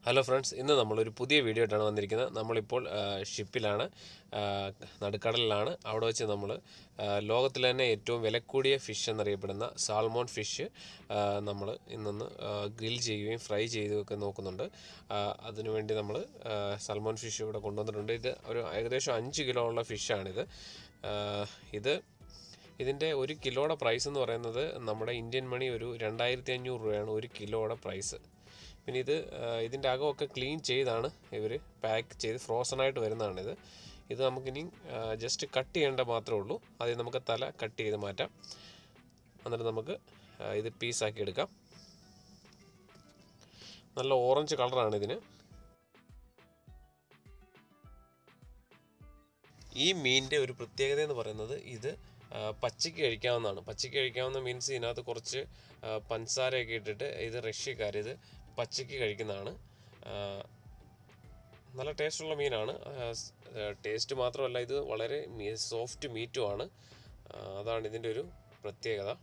hello friends ഇന്ന് നമ്മളൊരു പുതിയ വീഡിയോ ആയിട്ടാണ് വന്നിരിക്കുന്നത് നമ്മളിപ്പോൾ ആ, ഷിപ്പിലാണ് ആ, നടുക്കടലിലാണ് അവിടെ വെച്ച് നമ്മൾ ആ, ലോകത്തിലെ തന്നെ ഏറ്റവും വിലക്കൂടിയ ഫിഷ് എന്നറിയപ്പെടുന്ന സാൽമോൺ ഫിഷ് നമ്മൾ ഇന്നൊന്ന് ഗ്രിൽ ചെയ്യുകയും ഫ്രൈ ചെയ്യുകയൊക്കെ നോക്കുന്നുണ്ട് ആ, അതിനുവേണ്ടി നമ്മൾ സാൽമോൺ ഫിഷ് ഇവിടെ കൊണ്ടുവന്നിട്ടുണ്ട് ഇത് ഒരു ഏകദേശം അഞ്ച് കിലോ ഉള്ള ഫിഷാണിത് ആ, ഇത് ഇതിൻ്റെ ഒരു കിലോയുടെ പ്രൈസ് എന്ന് പറയുന്നത് നമ്മുടെ ഇന്ത്യൻ മണി ഒരു രണ്ടായിരത്തി അഞ്ഞൂറ് രൂപയാണ് ഒരു കിലോയുടെ പ്രൈസ് പിന്നെ ഇത് ആ, ഇതിൻ്റെ അകമൊക്കെ ക്ലീൻ ചെയ്താണ് ഇവർ പാക്ക് ചെയ്ത് ഫ്രോസൺ ആയിട്ട് വരുന്നതാണിത് ഇത് നമുക്കിനി ജസ്റ്റ് കട്ട് ചെയ്യേണ്ട മാത്രമേ ഉള്ളൂ ആദ്യം നമുക്ക് തല കട്ട് ചെയ്ത് മാറ്റാം എന്നിട്ട് നമുക്ക് ആ, ഇത് പീസാക്കി എടുക്കാം നല്ല ഓറഞ്ച് കളറാണ് ഇതിന് ഈ മീനിൻ്റെ ഒരു പ്രത്യേകത എന്ന് പറയുന്നത് ഇത് ആ, പച്ചയ്ക്ക് കഴിക്കാവുന്നതാണ് പച്ചയ്ക്ക് കഴിക്കാവുന്ന മീൻസ് ഇതിനകത്ത് കുറച്ച് ആ, പഞ്ചസാരയൊക്കെ ഇട്ടിട്ട് ഇത് റഷ്യക്കാർ ഇത് പച്ചയ്ക്ക് കഴിക്കുന്നതാണ് ആ, നല്ല ടേസ്റ്റുള്ള മീനാണ് ടേസ്റ്റ് മാത്രമല്ല ഇത് വളരെ സോഫ്റ്റ് മീറ്റുമാണ് ആ, അതാണ് ഇതിൻ്റെ ഒരു പ്രത്യേകത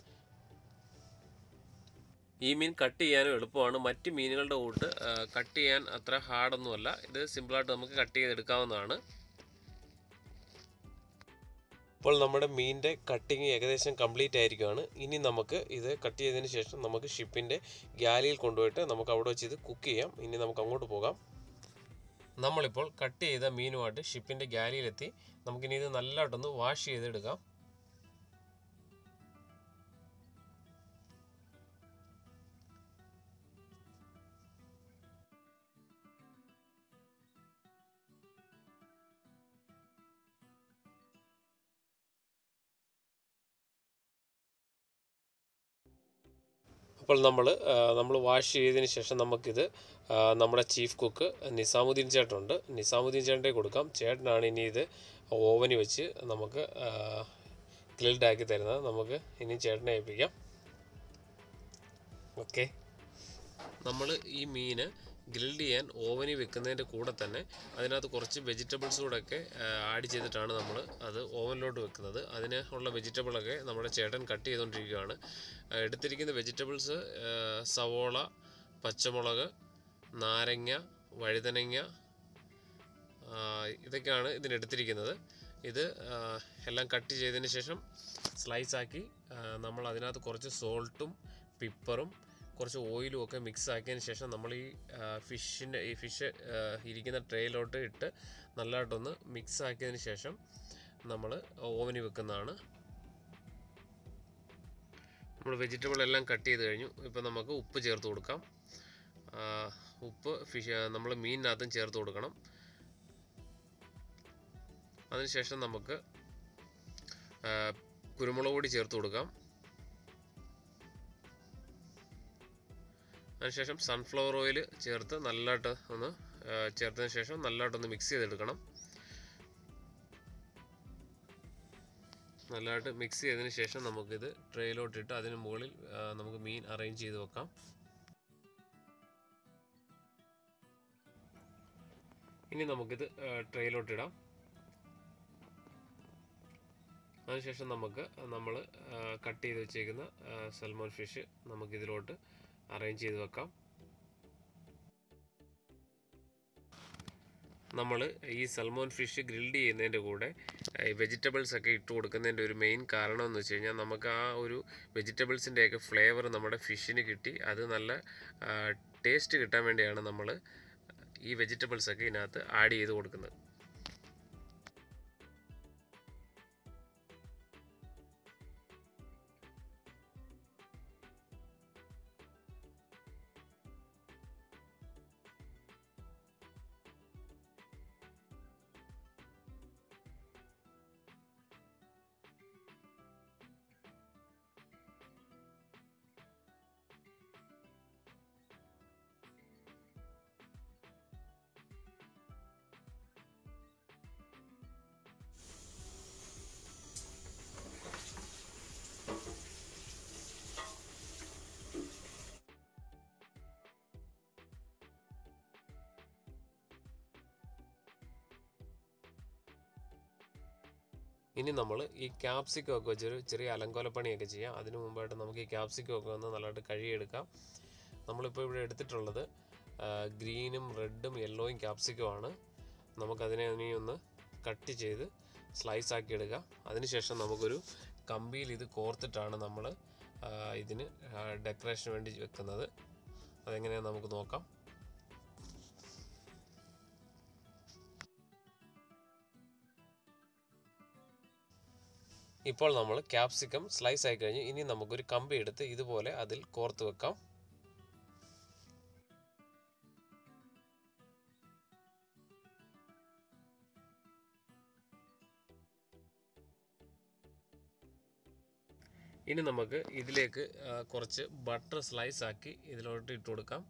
ഈ മീൻ കട്ട് ചെയ്യാനും എളുപ്പമാണ് മറ്റ് മീനുകളുടെ കൂട്ട് കട്ട് ചെയ്യാൻ അത്ര ഹാർഡൊന്നുമല്ല ഇത് സിമ്പിളായിട്ട് നമുക്ക് കട്ട് ചെയ്തെടുക്കാവുന്നതാണ് ഇപ്പോൾ നമ്മുടെ മീനിൻ്റെ കട്ടിങ് ഏകദേശം കംപ്ലീറ്റ് ആയിരിക്കുകയാണ് ഇനി നമുക്ക് ഇത് കട്ട് ചെയ്തതിന് ശേഷം നമുക്ക് ഷിപ്പിൻ്റെ ഗ്യാലിയിൽ കൊണ്ടുപോയിട്ട് നമുക്ക് അവിടെ വെച്ച് ഇത് കുക്ക് ചെയ്യാം ഇനി നമുക്ക് അങ്ങോട്ട് പോകാം നമ്മളിപ്പോൾ കട്ട് ചെയ്ത മീനുമായിട്ട് ഷിപ്പിൻ്റെ ഗ്യാലിയിലെത്തി നമുക്കിനി ഇത് നല്ലതായിട്ടൊന്ന് വാഷ് ചെയ്തെടുക്കാം അപ്പോൾ നമ്മൾ നമ്മൾ വാഷ് ചെയ്തതിന് ശേഷം നമുക്കിത് ആ, നമ്മുടെ ചീഫ് കുക്ക് നിസാമുദ്ദീൻ ചേട്ടനുണ്ട് നിസാമുദ്ദീൻ ചേട്ടൻ്റെ കൊടുക്കാം ചേട്ടനാണ് ഇനി ഇത് ഓവനിൽ വെച്ച് നമുക്ക് ഗ്രിൽഡ് ആക്കി തരുന്നത് നമുക്ക് ഇനി ചേട്ടനെ ഏൽപ്പിക്കാം ഓക്കെ നമ്മൾ ഈ മീന് ഗ്രിൽഡ് ചെയ്യാൻ ഓവനിൽ വെക്കുന്നതിൻ്റെ കൂടെ തന്നെ അതിനകത്ത് കുറച്ച് വെജിറ്റബിൾസ് കൂടെ ഒക്കെ ആഡ് ചെയ്തിട്ടാണ് നമ്മൾ അത് ഓവനിലോട്ട് വെക്കുന്നത് അതിന് ഉള്ള വെജിറ്റബിളൊക്കെ നമ്മുടെ ചേട്ടൻ കട്ട് ചെയ്തുകൊണ്ടിരിക്കുകയാണ് ആ, എടുത്തിരിക്കുന്ന വെജിറ്റബിൾസ് സവോള പച്ചമുളക് നാരങ്ങ വഴുതനങ്ങ ആ, ഇതൊക്കെയാണ് ഇതിനെടുത്തിരിക്കുന്നത് ഇത് ആ, എല്ലാം കട്ട് ചെയ്തതിന് ശേഷം സ്ലൈസ് ആക്കി ആ, നമ്മൾ അതിനകത്ത് കുറച്ച് സോൾട്ടും പിപ്പറും കുറച്ച് ഓയിലും ഒക്കെ മിക്സ് ആക്കിയതിന് ശേഷം നമ്മൾ ഈ ഫിഷിൻ്റെ ഈ ഫിഷ് ഇരിക്കുന്ന ട്രേയിലോട്ട് ഇട്ട് നല്ലതായിട്ടൊന്ന് മിക്സ് ആക്കിയതിന് ശേഷം നമ്മൾ ഓവനിൽ വെക്കുന്നതാണ് നമ്മൾ വെജിറ്റബിൾ എല്ലാം കട്ട് ചെയ്ത് കഴിഞ്ഞു ഇപ്പം നമുക്ക് ഉപ്പ് ചേർത്ത് കൊടുക്കാം ആ, ഉപ്പ് ഫിഷ് നമ്മൾ മീനിനകത്തും ചേർത്ത് കൊടുക്കണം അതിനുശേഷം നമുക്ക് ആ, കുരുമുളക് പൊടി ചേർത്ത് കൊടുക്കാം അതിനുശേഷം സൺഫ്ലവർ ഓയിൽ ചേർത്ത് നല്ലതായിട്ട് ഒന്ന് ആ, ചേർത്തതിന് ശേഷം നല്ലതായിട്ടൊന്ന് മിക്സ് ചെയ്തെടുക്കണം നല്ലതായിട്ട് മിക്സ് ചെയ്തതിന് ശേഷം നമുക്കിത് ട്രേയിലോട്ടിട്ട് അതിന് മുകളിൽ ആ, നമുക്ക് മീൻ അറേഞ്ച് ചെയ്ത് വെക്കാം ഇനി നമുക്കിത് ട്രേയിലോട്ടിടാം അതിനുശേഷം നമുക്ക് നമ്മൾ കട്ട് ചെയ്ത് വെച്ചേക്കുന്ന സൽമോൺ ഫിഷ് നമുക്കിതിലോട്ട് അറേഞ്ച് ചെയ്ത് വെക്കാം നമ്മൾ ഈ സൽമോൺ ഫിഷ് ഗ്രിൽഡ് ചെയ്യുന്നതിൻ്റെ കൂടെ ഈ വെജിറ്റബിൾസ് ഒക്കെ ഇട്ട് കൊടുക്കുന്നതിൻ്റെ ഒരു മെയിൻ കാരണം എന്ന് വെച്ച് കഴിഞ്ഞാൽ നമുക്ക് ആ ഒരു വെജിറ്റബിൾസിൻ്റെയൊക്കെ ഫ്ലേവർ നമ്മുടെ ഫിഷിന് കിട്ടി അത് നല്ല ടേസ്റ്റ് കിട്ടാൻ വേണ്ടിയാണ് നമ്മൾ ഈ വെജിറ്റബിൾസ് ഒക്കെ ഇതിനകത്ത് ആഡ് ചെയ്ത് കൊടുക്കുന്നത് ഇനി നമ്മൾ ഈ ക്യാപ്സിക്കം ഒക്കെ വെച്ചൊരു ചെറിയ അലങ്കോലപ്പണിയൊക്കെ ചെയ്യാം അതിന് മുമ്പായിട്ട് നമുക്ക് ഈ ക്യാപ്സിക്കം ഒക്കെ ഒന്ന് നല്ലതായിട്ട് കഴുകിയെടുക്കാം നമ്മളിപ്പോൾ ഇവിടെ എടുത്തിട്ടുള്ളത് ആ, ഗ്രീനും റെഡും യെല്ലോയും ക്യാപ്സിക്കമാണ് നമുക്കതിനെ ഇനി ഒന്ന് കട്ട് ചെയ്ത് സ്ലൈസ് ആക്കി എടുക്കാം അതിനുശേഷം നമുക്കൊരു കമ്പിയിൽ ഇത് കോർത്തിട്ടാണ് നമ്മൾ ഇതിന് ഡെക്കറേഷന് വേണ്ടി വെക്കുന്നത് അതെങ്ങനെയാണെന്ന് നമുക്ക് നോക്കാം ഇപ്പോൾ നമ്മൾ ക്യാപ്സിക്കം സ്ലൈസ് ആയി കഴിഞ്ഞ് ഇനി നമുക്കൊരു കമ്പി എടുത്ത് ഇതുപോലെ അതിൽ കോർത്ത് വെക്കാം ഇനി നമുക്ക് ഇതിലേക്ക് ആ, കുറച്ച് ബട്ടർ സ്ലൈസ് ആക്കി ഇതിലോട്ട് ഇട്ട് കൊടുക്കാം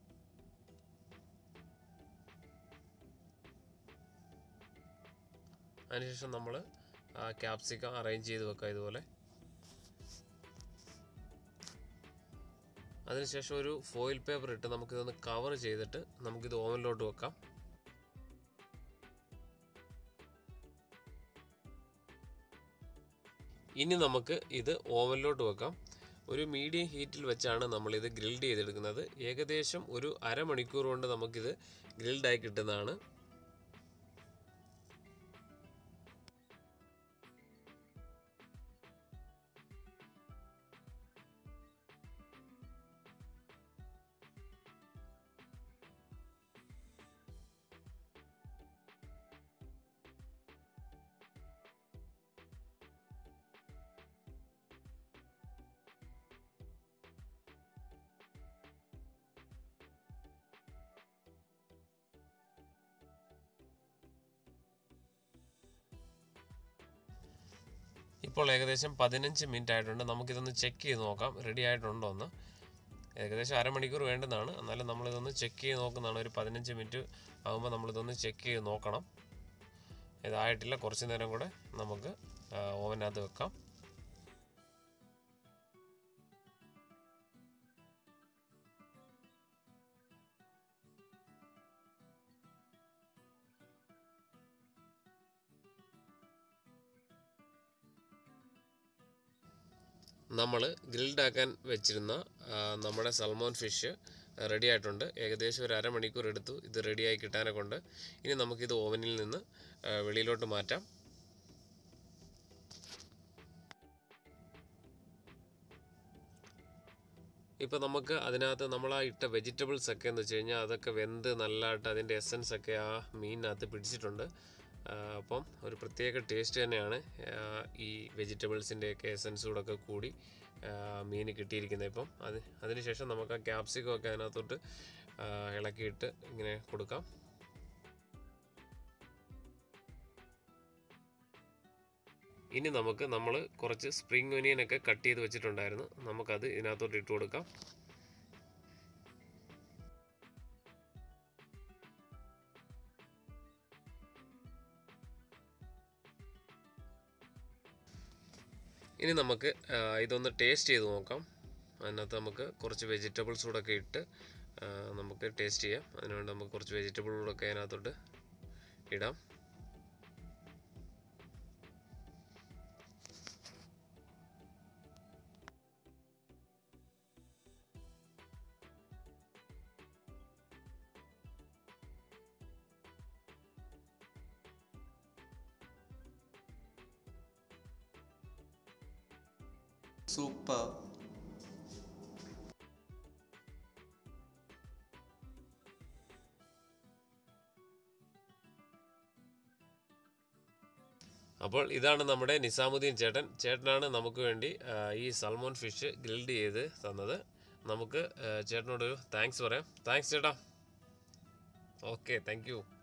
അതിനുശേഷം നമ്മൾ ക്യാപ്സിക്കം അറേഞ്ച് ചെയ്ത് വെക്കാം ഇതുപോലെ അതിനുശേഷം ഒരു ഫോയിൽ പേപ്പർ ഇട്ട് നമുക്കിതൊന്ന് കവർ ചെയ്തിട്ട് നമുക്കിത് ഓവനിലോട്ട് വെക്കാം ഇനി നമുക്ക് ഇത് ഓവനിലോട്ട് വെക്കാം ഒരു മീഡിയം ഹീറ്റിൽ വെച്ചാണ് നമ്മളിത് ഗ്രിൽഡ് ചെയ്തെടുക്കുന്നത് ഏകദേശം ഒരു അരമണിക്കൂർ കൊണ്ട് നമുക്കിത് ഗ്രിൽഡായി കിട്ടുന്നതാണ് ഇപ്പോൾ ഏകദേശം പതിനഞ്ച് മിനിറ്റ് ആയിട്ടുണ്ട് നമുക്കിതൊന്ന് ചെക്ക് ചെയ്ത് നോക്കാം റെഡി ആയിട്ടുണ്ടോ എന്ന് ഏകദേശം അരമണിക്കൂർ വേണ്ടുന്നതാണ് എന്നാലും നമ്മളിതൊന്ന് ചെക്ക് ചെയ്ത് നോക്കുന്നതാണ് ഒരു പതിനഞ്ച് മിനിറ്റ് ആകുമ്പോൾ നമ്മളിതൊന്ന് ചെക്ക് ചെയ്ത് നോക്കണം ഇതായിട്ടില്ല കുറച്ച് നേരം കൂടെ നമുക്ക് ഓവനകത്ത് വെക്കാം നമ്മൾ ഗ്രിൽഡ് ആക്കാൻ വെച്ചിരുന്ന ആ, നമ്മുടെ സൽമോൺ ഫിഷ് റെഡി ആയിട്ടുണ്ട് ഏകദേശം ഒരു അരമണിക്കൂർ എടുത്തു ഇത് റെഡിയായി കിട്ടാനെ കൊണ്ട് ഇനി നമുക്കിത് ഓവനിൽ നിന്ന് ആ, വെളിയിലോട്ട് മാറ്റാം ഇപ്പോൾ നമുക്ക് അതിനകത്ത് നമ്മൾ ആ ഇട്ട വെജിറ്റബിൾസ് ഒക്കെ എന്ന് വെച്ച് കഴിഞ്ഞാൽ അതൊക്കെ വെന്ത് നല്ലതായിട്ട് അതിൻ്റെ എസൻസ് ഒക്കെ ആ മീനിനകത്ത് പിടിച്ചിട്ടുണ്ട് ആ, അപ്പം ഒരു പ്രത്യേക ടേസ്റ്റ് തന്നെയാണ് ആ, ഈ വെജിറ്റബിൾസിൻ്റെയൊക്കെ എസൻസ് കൂടെ ഒക്കെ കൂടി ആ, മീൻ കിട്ടിയിരിക്കുന്നത് ഇപ്പം അത് അതിനുശേഷം നമുക്ക് ആ ക്യാപ്സിക്കം ഒക്കെ അതിനകത്തോട്ട് ആ, ഇളക്കിയിട്ട് ഇങ്ങനെ കൊടുക്കാം ഇനി നമുക്ക് നമ്മൾ കുറച്ച് സ്പ്രിംഗ് ഒനിയനൊക്കെ കട്ട് ചെയ്ത് വെച്ചിട്ടുണ്ടായിരുന്നു നമുക്കത് ഇതിനകത്തോട്ട് ഇട്ട് കൊടുക്കാം ഇനി നമുക്ക് ആ, ഇതൊന്ന് ടേസ്റ്റ് ചെയ്ത് നോക്കാം അതിനകത്ത് നമുക്ക് കുറച്ച് വെജിറ്റബിൾസ് കൂടെ ഒക്കെ ഇട്ട് ആ, നമുക്ക് ടേസ്റ്റ് ചെയ്യാം അതിനുവേണ്ടി നമുക്ക് കുറച്ച് വെജിറ്റബിൾ കൂടെ ഒക്കെ അതിനകത്തോട്ട് ഇടാം സൂപ്പർ അപ്പോൾ ഇതാണ് നമ്മുടെ നിസാമുദ്ദീൻ ചേട്ടൻ ചേട്ടനാണ് നമുക്ക് വേണ്ടി ആ, ഈ സൽമോൺ ഫിഷ് ഗ്രിൽഡ് ചെയ്ത് തന്നത് നമുക്ക് ആ, ചേട്ടനോടൊരു താങ്ക്സ് പറയാം താങ്ക്സ് ചേട്ടാ ഓക്കെ താങ്ക് യു